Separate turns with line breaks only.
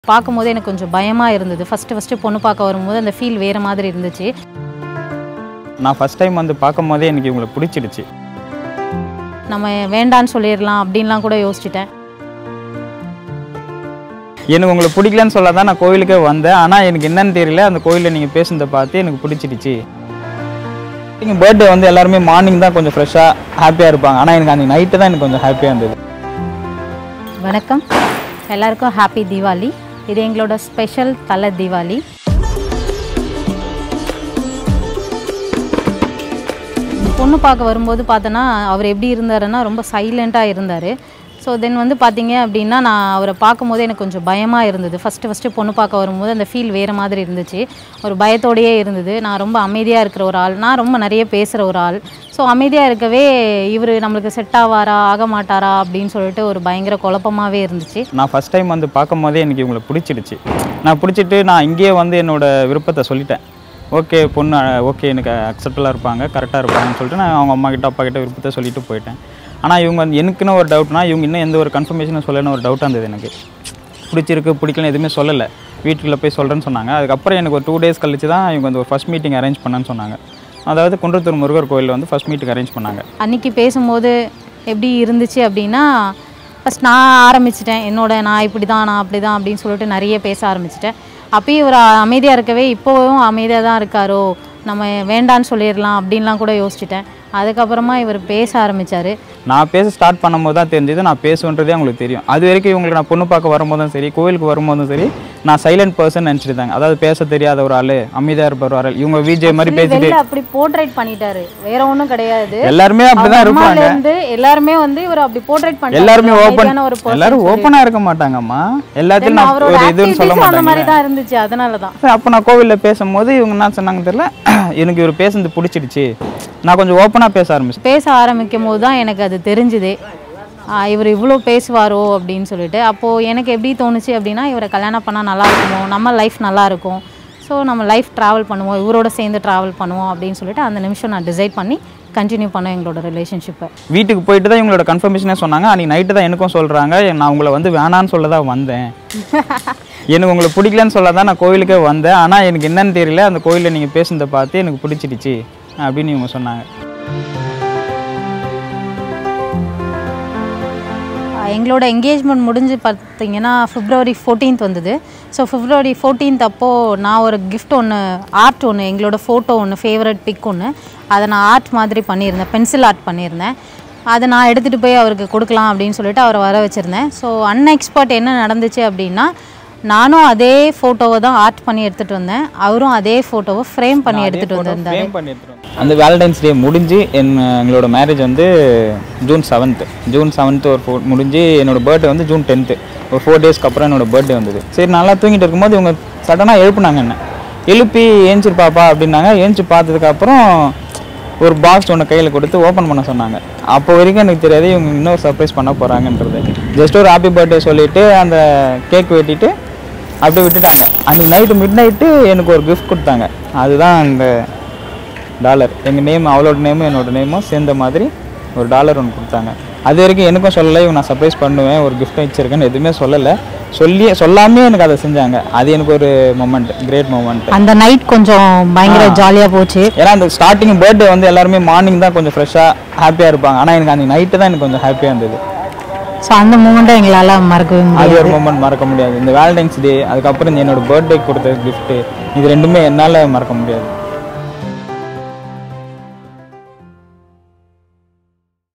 பார்க்கும்போது எனக்கு கொஞ்சம் பயமாக இருந்தது ஃபஸ்ட்டு ஃபஸ்ட்டு பொண்ணு பார்க்க வரும்போது அந்த ஃபீல் வேறு மாதிரி இருந்துச்சு
நான் ஃபஸ்ட் டைம் வந்து பார்க்கும் போதே எனக்கு இவங்களை பிடிச்சிடுச்சு
நம்ம வேண்டான்னு சொல்லிடலாம் அப்படின்லாம் கூட யோசிச்சிட்டேன்
எனக்கு உங்களை பிடிக்கலன்னு சொல்ல தான் நான் கோவிலுக்கே வந்தேன் ஆனால் எனக்கு என்னன்னு தெரியல அந்த கோயிலில் நீங்கள் பேசுனதை பார்த்து எனக்கு பிடிச்சிடுச்சு நீங்கள் பர்த்டே வந்து எல்லாருமே மார்னிங் தான் கொஞ்சம் ஃப்ரெஷ்ஷாக ஹாப்பியாக இருப்பாங்க ஆனால் எனக்கு அன்றைக்கி நைட்டு தான் எனக்கு கொஞ்சம் ஹாப்பியாக இருந்தது
வணக்கம் எல்லாருக்கும் ஹாப்பி தீபாவளி இது எங்களோட ஸ்பெஷல் தலை தீபாவளி பொண்ணு பார்க்க வரும்போது பார்த்தோன்னா அவர் எப்படி இருந்தாருன்னா ரொம்ப சைலண்ட்டாக இருந்தார் ஸோ தென் வந்து பார்த்தீங்க அப்படின்னா நான் அவரை பார்க்கும்போது எனக்கு கொஞ்சம் பயமாக இருந்தது ஃபஸ்ட்டு ஃபஸ்ட்டு பொண்ணு பார்க்க வரும்போது அந்த ஃபீல் வேறு மாதிரி இருந்துச்சு ஒரு பயத்தோடையே இருந்தது நான் ரொம்ப அமைதியாக இருக்கிற ஒரு ஆள் நான் ரொம்ப நிறைய பேசுகிற ஒரு ஆள் ஸோ அமைதியாக இருக்கவே இவர் நம்மளுக்கு செட் ஆவாரா ஆக மாட்டாரா அப்படின்னு சொல்லிட்டு ஒரு பயங்கர குழப்பமாகவே இருந்துச்சு
நான் ஃபஸ்ட் டைம் வந்து பார்க்கும் போதே எனக்கு இவங்களை பிடிச்சிடுச்சு நான் பிடிச்சிட்டு நான் இங்கேயே வந்து என்னோட விருப்பத்தை சொல்லிட்டேன் ஓகே பொண்ணு ஓகே எனக்கு அக்செப்டலாக இருப்பாங்க கரெக்டாக இருப்பாங்கன்னு சொல்லிட்டு நான் அவங்க அம்மா கிட்ட அப்பா கிட்ட விருப்பத்தை சொல்லிட்டு போயிட்டேன் ஆனால் இவங்க வந்து எனக்குன்னு ஒரு டவுட்னா இவங்க இன்னும் எந்த ஒரு கன்ஃபர்மேஷனும் சொல்லணும்னு ஒரு டவுட்டாக இருந்தது எனக்கு பிடிச்சிருக்கு பிடிக்கலன்னு எதுவுமே சொல்லலை வீட்டுக்குள்ளே போய் சொல்கிறேன்னு சொன்னாங்க அதுக்கப்புறம் எனக்கு ஒரு டூ டேஸ் கழிச்சு தான் இவங்க வந்து ஒரு ஃபஸ்ட் மீட்டிங் அரேஞ்ச் பண்ணேன்னு சொன்னாங்க அதாவது குன்றத்தூர் முருகர் கோயிலில் வந்து ஃபஸ்ட் மீட்டிங் அரேஞ்ச் பண்ணாங்க
அன்னைக்கு பேசும்போது எப்படி இருந்துச்சு அப்படின்னா ஃபஸ்ட் நான் ஆரம்பிச்சிட்டேன் என்னோட நான் இப்படி தான் நான் அப்படி தான் அப்படின்னு சொல்லிட்டு நிறைய பேச ஆரம்பிச்சிட்டேன் அப்பயும் இவர் அமைதியாக இருக்கவே இப்போவும் அமைதியாக தான் இருக்காரோ நம்ம வேண்டான்னு சொல்லிடலாம் அப்படின்லாம் கூட யோசிச்சிட்டேன் அதுக்கப்புறமா இவர் பேச ஆரம்பித்தார்
நான் பேச ஸ்டார்ட் பண்ணும்போது தான் தெரிஞ்சது நான் பேசுவேன்றதே அவங்களுக்கு தெரியும் அது வரைக்கும் இவங்களுக்கு நான் பொண்ணு பார்க்க வரும்போதும் சரி கோவிலுக்கு வரும்போதும் சரி நான் சைலண்ட் பர்சன் நினச்சிருந்தாங்க அதாவது பேச தெரியாத ஒரு ஆள் அமைதியாக இருப்பார் ஒரு ஆள் இவங்க விஜய் மாதிரி பேசிட்டு
வெளில அப்படி போர்ட்ரேட் பண்ணிட்டாரு வேற ஒன்றும் கிடையாது
எல்லாருமே அப்படிதான்
அவங்க அம்மால
இருப்பாங்க
இருந்து எல்லாருமே வந்து இவர் அப்படி போர்ட்ரேட் பண்ணிட்டாரு
எல்லாருமே ஓப்பன்
அமைதியான ஒரு person
எல்லாரும்
சொல்லி.
ஓப்பனாக இருக்க மாட்டாங்கம்மா எல்லாத்தையும்
Then
நான்
அவரோட
ஒரு இதுன்னு சொல்ல
activities அந்த மாதிரி
மாட்டாங்க
தான் இருந்துச்சு அதனால தான்
அப்போ நான் கோவிலில் பேசும்போது இவங்க என்ன சொன்னாங்க தெரியல எனக்கு இவர் பேசுனது பிடிச்சிடுச்சு நான் கொஞ்சம் ஓப்பனாக பேச ஆரம்பிச்சேன்
பேச ஆரம்பிக்கும் போது தான் எனக்கு அது தெரிஞ்சுது ஆஹ் இவர் இவ்வளோ பேசுவாரோ அப்படின்னு சொல்லிட்டு அப்போது எனக்கு எப்படி தோணுச்சு அப்படின்னா இவரை கல்யாணம் பண்ணால் நல்லா இருக்குமோ நம்ம லைஃப் நல்லா இருக்கும் ஸோ நம்ம லைஃப் ட்ராவல் பண்ணுவோம் இவரோட சேர்ந்து ட்ராவல் பண்ணுவோம் அப்படின்னு சொல்லிட்டு அந்த நிமிஷம் நான் டிசைட் பண்ணி கண்டினியூ பண்ணேன் எங்களோட ரிலேஷன்ஷிப்பை
வீட்டுக்கு போயிட்டு தான் இவங்களோட கன்ஃபர்மேஷனே சொன்னாங்க அன்றைக்கி நைட்டு தான் எனக்கும் சொல்கிறாங்க நான் உங்களை வந்து வேணான்னு சொல்ல தான் வந்தேன் எனக்கு உங்களை பிடிக்கலன்னு சொல்ல தான் நான் கோவிலுக்கே வந்தேன் ஆனால் எனக்கு என்னன்னு தெரியல அந்த கோயிலில் நீங்கள் பேசுனதை பார்த்து எனக்கு பிடிச்சிடுச்சு அப்படின்னு இவங்க சொன்னாங்க
ஆஹ் எங்களோட என்கேஜ்மெண்ட் முடிஞ்சு பார்த்தீங்கன்னா பிப்ரவரி 14th வந்தது ஸோ பிப்ரவரி 14th அப்போது நான் ஒரு கிஃப்ட் ஒன்று ஆர்ட் ஒன்று எங்களோட ஃபோட்டோ ஒன்று ஃபேவரட் பிக் ஒன்று அதை நான் ஆர்ட் மாதிரி பண்ணியிருந்தேன் பென்சில் ஆர்ட் பண்ணியிருந்தேன் அதை நான் எடுத்துகிட்டு போய் அவருக்கு கொடுக்கலாம் அப்படின்னு சொல்லிட்டு அவரை வர வச்சுருந்தேன் ஸோ அன்எக்ஸ்பர்ட் என்ன நடந்துச்சு அப்படின்னா நானும் அதே ஃபோட்டோவை தான் ஆர்ட் பண்ணி எடுத்துகிட்டு வந்தேன் அவரும் அதே ஃபோட்டோவை ஃப்ரேம் பண்ணி எடுத்துகிட்டு வந்திருந்தாரு
Frame பண்ணி எடுத்துட்டு வந்தேன். அந்த வேலண்டைன்ஸ் டே முடிஞ்சு என் எங்களோட மேரேஜ் வந்து ஜூன் செவன்த்து ஜூன் செவன்த்து ஒரு ஃபோர் முடிஞ்சு என்னோட பர்த்டே வந்து ஜூன் டென்த்து ஒரு ஃபோர் டேஸ்க்கு அப்புறம் என்னோட பர்த்டே வந்தது சரி நல்லா தூங்கிட்டு இருக்கும்போது இவங்க சடனாக எழுப்புனாங்க என்ன எழுப்பி ஏஞ்சி பாப்பா அப்படின்னாங்க ஏஞ்சி பார்த்ததுக்கப்புறம் ஒரு பாக்ஸ் ஒன்று கையில் கொடுத்து ஓப்பன் பண்ண சொன்னாங்க அப்போ வரைக்கும் எனக்கு தெரியாது இவங்க இன்னொரு சர்ப்ரைஸ் பண்ண போகிறாங்கன்றது ஜஸ்ட் ஒரு ஹாப்பி பர்த்டே சொல்லிவிட்டு அந்த கேக் வெட்டிட்டு அப்படியே விட்டுட்டாங்க அன்றைக்கி நைட்டு மிட் நைட்டு எனக்கு ஒரு கிஃப்ட் கொடுத்தாங்க அதுதான் அந்த டாலர் எங்கள் நேம் அவளோட நேமும் என்னோட நேமும் சேர்ந்த மாதிரி ஒரு டாலர் ஒன்று கொடுத்தாங்க அது வரைக்கும் எனக்கும் சொல்லலை இவங்க நான் சர்ப்ரைஸ் பண்ணுவேன் ஒரு gift வச்சுருக்கேன்னு எதுவுமே சொல்லலை சொல்லி சொல்லாமே எனக்கு அதை செஞ்சாங்க அது எனக்கு ஒரு மொமெண்ட் கிரேட் மொமெண்ட்
அந்த நைட் கொஞ்சம் பயங்கர ஜாலியாக போச்சு
ஏன்னா அந்த ஸ்டார்டிங் பர்த்டே வந்து எல்லாருமே மார்னிங் தான் கொஞ்சம் ஃப்ரெஷ்ஷாக ஹாப்பியாக இருப்பாங்க ஆனால் எனக்கு அன்றைக்கி நைட்டு தான் எனக்கு கொஞ்சம் ஹாப்பியாக இருந்தது
ஸோ அந்த மூமெண்ட்டை எங்களால் மறக்கவே முடியாது
அது ஒரு மூமெண்ட் மறக்க முடியாது இந்த வேலண்டைன்ஸ் டே அதுக்கப்புறம் இந்த என்னோட பர்த்டே கொடுத்த gift இது ரெண்டுமே என்னால் மறக்க முடியாது